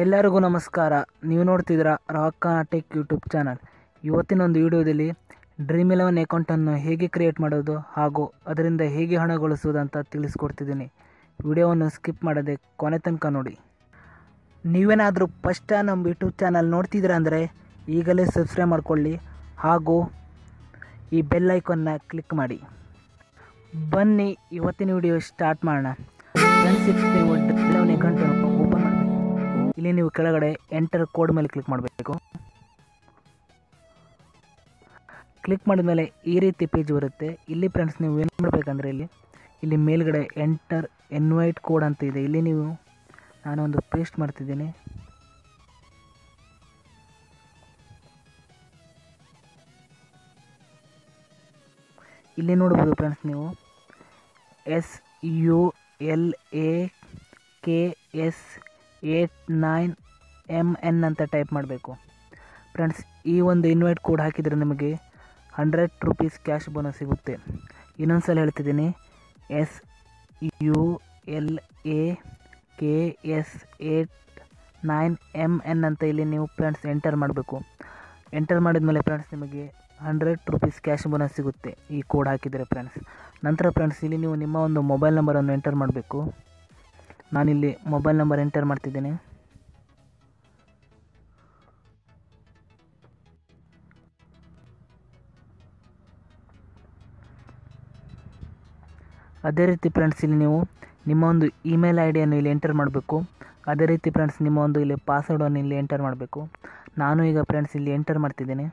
ಎಲ್ಲರಿಗೂ ನಮಸ್ಕಾರ ನೀವು ನೋಡ್ತಿದ್ದೀರಾ ರಾಕ್ ಟೆಕ್ ಯೂಟ್ಯೂಬ್ ಚಾನಲ್ ಇವತ್ತಿನ ಒಂದು ವಿಡಿಯೋದಲ್ಲಿ ಡ್ರೀಮ್ ಇಲೆವನ್ ಅಕೌಂಟನ್ನು ಹೇಗೆ ಕ್ರಿಯೇಟ್ ಮಾಡೋದು ಹಾಗೂ ಅದರಿಂದ ಹೇಗೆ ಹಣ ಗಳಿಸೋದು ಅಂತ ತಿಳಿಸ್ಕೊಡ್ತಿದ್ದೀನಿ ವಿಡಿಯೋವನ್ನು ಸ್ಕಿಪ್ ಮಾಡದೆ ಕೊನೆ ತನಕ ನೋಡಿ ನೀವೇನಾದರೂ ಫಸ್ಟ್ ನಮ್ಮ ಯೂಟ್ಯೂಬ್ ಚಾನಲ್ ನೋಡ್ತಿದ್ದೀರಾ ಅಂದರೆ ಈಗಲೇ ಸಬ್ಸ್ಕ್ರೈಬ್ ಮಾಡ್ಕೊಳ್ಳಿ ಹಾಗೂ ಈ ಬೆಲ್ ಐಕಾನ್ನ ಕ್ಲಿಕ್ ಮಾಡಿ ಬನ್ನಿ ಇವತ್ತಿನ ವಿಡಿಯೋ ಸ್ಟಾರ್ಟ್ ಮಾಡೋಣ ಫ್ರೆಂಡ್ಸ್ ನೀವು ಡ್ರೀಮ್ ಇಲೆವನ್ ಅಕೌಂಟನ್ನು ಓಪನ್ ಮಾಡಬೇಕು ಇಲ್ಲಿ ನೀವು ಕೆಳಗಡೆ ಎಂಟರ್ ಕೋಡ್ ಮೇಲೆ ಕ್ಲಿಕ್ ಮಾಡಬೇಕು ಕ್ಲಿಕ್ ಮಾಡಿದ ಮೇಲೆ ಈ ರೀತಿ ಪೇಜ್ ಬರುತ್ತೆ ಇಲ್ಲಿ ಫ್ರೆಂಡ್ಸ್ ನೀವು ಏನು ಮಾಡಬೇಕಂದ್ರೆ ಇಲ್ಲಿ ಇಲ್ಲಿ ಮೇಲ್ಗಡೆ ಎಂಟರ್ ಎನ್ವೈಟ್ ಕೋಡ್ ಅಂತ ಇದೆ ಇಲ್ಲಿ ನೀವು ನಾನೊಂದು ಪೇಸ್ಟ್ ಮಾಡ್ತಿದ್ದೀನಿ ಇಲ್ಲಿ ನೋಡ್ಬೋದು ಫ್ರೆಂಡ್ಸ್ ನೀವು S U L A K S eight nine M N ಅಂತ ಟೈಪ್ ಮಾಡಬೇಕು ಫ್ರೆಂಡ್ಸ್ ಈ ಒಂದು ಇನ್ವೈಟ್ ಕೋಡ್ ಹಾಕಿದರೆ ನಿಮಗೆ ಹಂಡ್ರೆಡ್ ರುಪೀಸ್ ಕ್ಯಾಶ್ ಬೋನಸ್ ಸಿಗುತ್ತೆ ಇನ್ನೊಂದು ಸಲ ಹೇಳ್ತಿದ್ದೀನಿ S U L A K S eight nine M N ಅಂತ ಇಲ್ಲಿ ನೀವು ಫ್ರೆಂಡ್ಸ್ ಎಂಟರ್ ಮಾಡಬೇಕು ಎಂಟರ್ ಮಾಡಿದ್ಮೇಲೆ ಫ್ರೆಂಡ್ಸ್ ನಿಮಗೆ ಹಂಡ್ರೆಡ್ ರುಪೀಸ್ ಕ್ಯಾಶ್ ಬೋನಸ್ ಸಿಗುತ್ತೆ ಈ ಕೋಡ್ ಹಾಕಿದರೆ ಫ್ರೆಂಡ್ಸ್ ನಂತರ ಫ್ರೆಂಡ್ಸ್ ಇಲ್ಲಿ ನೀವು ನಿಮ್ಮ ಒಂದು ಮೊಬೈಲ್ ನಂಬರನ್ನು ಎಂಟರ್ ಮಾಡಬೇಕು ನಾನಿಲ್ಲಿ ಮೊಬೈಲ್ ನಂಬರ್ ಎಂಟರ್ ಮಾಡ್ತಿದ್ದೇನೆ ಅದೇ ರೀತಿ ಫ್ರೆಂಡ್ಸ್ ಇಲ್ಲಿ ನೀವು ನಿಮ್ಮ ಒಂದು ಇಮೇಲ್ ಐ ಡಿಯನ್ನು ಇಲ್ಲಿ ಎಂಟರ್ ಮಾಡಬೇಕು ಅದೇ ರೀತಿ ಫ್ರೆಂಡ್ಸ್ ನಿಮ್ಮ ಒಂದು ಇಲ್ಲಿ ಪಾಸ್ವರ್ಡನ್ನು ಇಲ್ಲಿ ಎಂಟರ್ ಮಾಡಬೇಕು ನಾನು ಈಗ ಫ್ರೆಂಡ್ಸ್ ಇಲ್ಲಿ ಎಂಟರ್ ಮಾಡ್ತಿದ್ದೇನೆ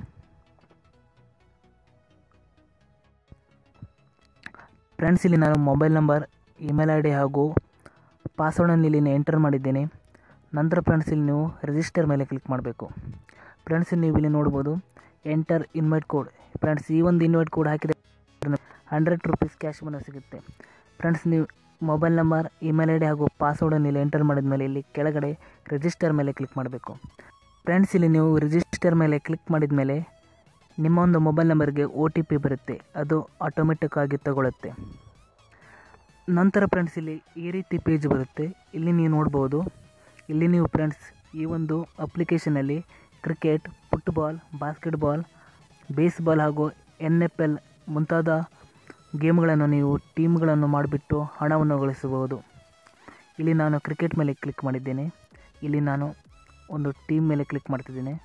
ಫ್ರೆಂಡ್ಸ್ ಇಲ್ಲಿ ನಾನು mobile number email I D ಹಾಗೂ ಪಾಸ್ವರ್ಡನ್ನು ಇಲ್ಲಿ ಎಂಟರ್ ಮಾಡಿದ್ದೇನೆ ನಂತರ ಫ್ರೆಂಡ್ಸ್ ಇಲ್ಲಿ ನೀವು ರಿಜಿಸ್ಟರ್ ಮೇಲೆ ಕ್ಲಿಕ್ ಮಾಡಬೇಕು ಫ್ರೆಂಡ್ಸ್ ನೀವು ಇಲ್ಲಿ ನೋಡ್ಬೋದು ಎಂಟರ್ ಇನ್ವೈಟ್ ಕೋಡ್ ಫ್ರೆಂಡ್ಸ್ ಈ ಒಂದು ಇನ್ವೈಟ್ ಕೋಡ್ ಹಾಕಿದರೆ ಹಂಡ್ರೆಡ್ ರುಪೀಸ್ ಕ್ಯಾಶ್ ಬೋನಸ್ ಸಿಗುತ್ತೆ ಫ್ರೆಂಡ್ಸ್ ನೀವು mobile number email I D ಹಾಗೂ ಪಾಸ್ವರ್ಡನ್ನು ಇಲ್ಲಿ ಎಂಟರ್ ಮಾಡಿದ ಮೇಲೆ ಇಲ್ಲಿ ಕೆಳಗಡೆ ರಿಜಿಸ್ಟರ್ ಮೇಲೆ ಕ್ಲಿಕ್ ಮಾಡಬೇಕು ಫ್ರೆಂಡ್ಸ್ ಇಲ್ಲಿ ನೀವು ರಿಜಿಸ್ಟರ್ ಮೇಲೆ ಕ್ಲಿಕ್ ಮಾಡಿದ ಮೇಲೆ ನಿಮ್ಮ ಒಂದು ಮೊಬೈಲ್ ನಂಬರ್ಗೆ ಒ ಟಿ ಪಿ ಬರುತ್ತೆ ಅದು ಆಟೋಮೆಟಿಕ್ ಆಗಿ ತಗೊಳುತ್ತೆ ನಂತರ ಫ್ರೆಂಡ್ಸ್ ಇಲ್ಲಿ ಈ ರೀತಿ ಪೇಜ್ ಬರುತ್ತೆ ಇಲ್ಲಿ ನೀವು ನೋಡ್ಬೋದು ಇಲ್ಲಿ ನೀವು ಫ್ರೆಂಡ್ಸ್ ಈ ಒಂದು ಅಪ್ಲಿಕೇಶನಲ್ಲಿ ಕ್ರಿಕೆಟ್ ಫುಟ್ಬಾಲ್ ಬಾಸ್ಕೆಟ್ಬಾಲ್ ಬೇಸ್ಬಾಲ್ ಹಾಗೂ ಎನ್ ಎಫ್ ಎಲ್ ಮುಂತಾದ ಗೇಮ್ಗಳನ್ನು ನೀವು ಟೀಮ್ಗಳನ್ನು ಮಾಡಿಬಿಟ್ಟು ಹಣವನ್ನು ಗಳಿಸಬಹುದು ಇಲ್ಲಿ ನಾನು ಕ್ರಿಕೆಟ್ ಮೇಲೆ ಕ್ಲಿಕ್ ಮಾಡಿದ್ದೇನೆ ಇಲ್ಲಿ ನಾನು ಒಂದು ಟೀಮ್ ಮೇಲೆ ಕ್ಲಿಕ್ ಮಾಡ್ತಿದ್ದೇನೆ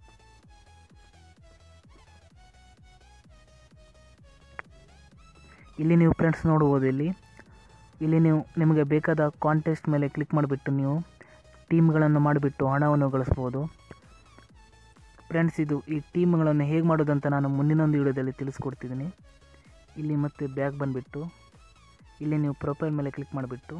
ಇಲ್ಲಿ ನೀವು ಫ್ರೆಂಡ್ಸ್ ನೋಡ್ಬೋದು ಇಲ್ಲಿ ಇಲ್ಲಿ ನೀವು ನಿಮಗೆ ಬೇಕಾದ ಕಾಂಟೆಸ್ಟ್ ಮೇಲೆ ಕ್ಲಿಕ್ ಮಾಡಿಬಿಟ್ಟು ನೀವು ಟೀಮ್ಗಳನ್ನು ಮಾಡಿಬಿಟ್ಟು ಹಣವನ್ನು ಗಳಿಸ್ಬೋದು ಫ್ರೆಂಡ್ಸ್ ಇದು ಈ ಟೀಮ್ಗಳನ್ನು ಹೇಗೆ ಮಾಡೋದಂತ ನಾನು ಮುಂದಿನೊಂದು ವಿಡಿಯೋದಲ್ಲಿ ತಿಳಿಸ್ಕೊಡ್ತಿದ್ದೀನಿ ಇಲ್ಲಿ ಮತ್ತೆ ಬ್ಯಾಗ್ ಬಂದುಬಿಟ್ಟು ಇಲ್ಲಿ ನೀವು ಪ್ರೊಫೈಲ್ ಮೇಲೆ ಕ್ಲಿಕ್ ಮಾಡಿಬಿಟ್ಟು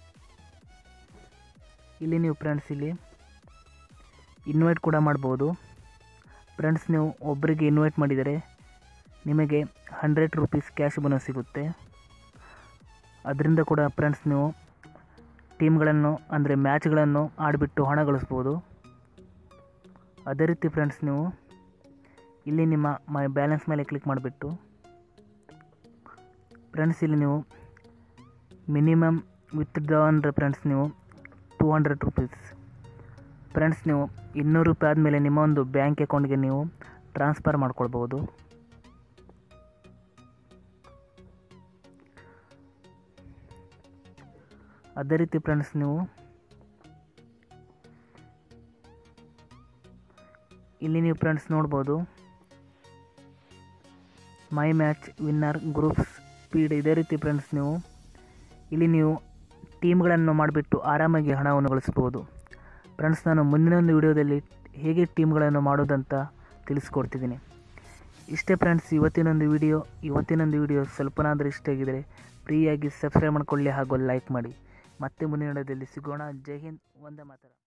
ಇಲ್ಲಿ ನೀವು ಫ್ರೆಂಡ್ಸ್ ಇಲ್ಲಿ ಇನ್ವೈಟ್ ಕೂಡ ಮಾಡ್ಬೋದು ಫ್ರೆಂಡ್ಸ್ ನೀವು ಒಬ್ಬರಿಗೆ ಇನ್ವೈಟ್ ಮಾಡಿದರೆ ನಿಮಗೆ ಹಂಡ್ರೆಡ್ ರುಪೀಸ್ ಕ್ಯಾಶ್ ಬೋನಸ್ ಸಿಗುತ್ತೆ ಅದರಿಂದ ಕೂಡ ಫ್ರೆಂಡ್ಸ್ ನೀವು ಟೀಮ್ಗಳನ್ನು ಅಂದರೆ ಮ್ಯಾಚ್ಗಳನ್ನು ಆಡಿಬಿಟ್ಟು ಹಣ ಗಳಿಸ್ಬೋದು ಅದೇ ರೀತಿ ಫ್ರೆಂಡ್ಸ್ ನೀವು ಇಲ್ಲಿ ನಿಮ್ಮ ಮೈ ಬ್ಯಾಲೆನ್ಸ್ ಮೇಲೆ ಕ್ಲಿಕ್ ಮಾಡಿಬಿಟ್ಟು ಫ್ರೆಂಡ್ಸ್ ಇಲ್ಲಿ ನೀವು ಮಿನಿಮಮ್ ವಿತ್ಡ್ರಾ ಅಂದರೆ ಫ್ರೆಂಡ್ಸ್ ನೀವು ಟೂ ಹಂಡ್ರೆಡ್ ರುಪೀಸ್ ಫ್ರೆಂಡ್ಸ್ ನೀವು ಇನ್ನೂರು ರೂಪಾಯಿ ಆದಮೇಲೆ ನಿಮ್ಮ ಒಂದು ಬ್ಯಾಂಕ್ ಅಕೌಂಟ್ಗೆ ನೀವು ಟ್ರಾನ್ಸ್ಫರ್ ಮಾಡ್ಕೊಳ್ಬೋದು ಅದೇ ರೀತಿ ಫ್ರೆಂಡ್ಸ್ ನೀವು ಇಲ್ಲಿ ನೀವು ಫ್ರೆಂಡ್ಸ್ ನೋಡ್ಬೋದು my match winner groups speed ಇದೇ ರೀತಿ ಫ್ರೆಂಡ್ಸ್ ನೀವು ಇಲ್ಲಿ ನೀವು ಟೀಮ್ಗಳನ್ನು ಮಾಡಿಬಿಟ್ಟು ಆರಾಮಾಗಿ ಹಣವನ್ನು ಗಳಿಸ್ಬೋದು ಫ್ರೆಂಡ್ಸ್ ನಾನು ಮುಂದಿನ ಒಂದು ವಿಡಿಯೋದಲ್ಲಿ ಹೇಗೆ ಟೀಮ್ಗಳನ್ನು ಮಾಡೋದಂತ ತಿಳಿಸ್ಕೊಡ್ತಿದ್ದೀನಿ ಇಷ್ಟೇ ಫ್ರೆಂಡ್ಸ್ ಇವತ್ತಿನೊಂದು ವಿಡಿಯೋ ಇವತ್ತಿನೊಂದು ವಿಡಿಯೋ ಸ್ವಲ್ಪನಾದರೂ ಇಷ್ಟ ಆಗಿದರೆ ಫ್ರೀಯಾಗಿ ಸಬ್ಸ್ಕ್ರೈಬ್ ಮಾಡ್ಕೊಳ್ಳಿ ಹಾಗೂ ಲೈಕ್ ಮಾಡಿ ಮತ್ತೆ ಮುಂದಿನ ವಿಡಿಯೋದಲ್ಲಿ ಸಿಗೋಣ ಜೈ ಹಿಂದ್ ಒಂದೇ ಮಾತರ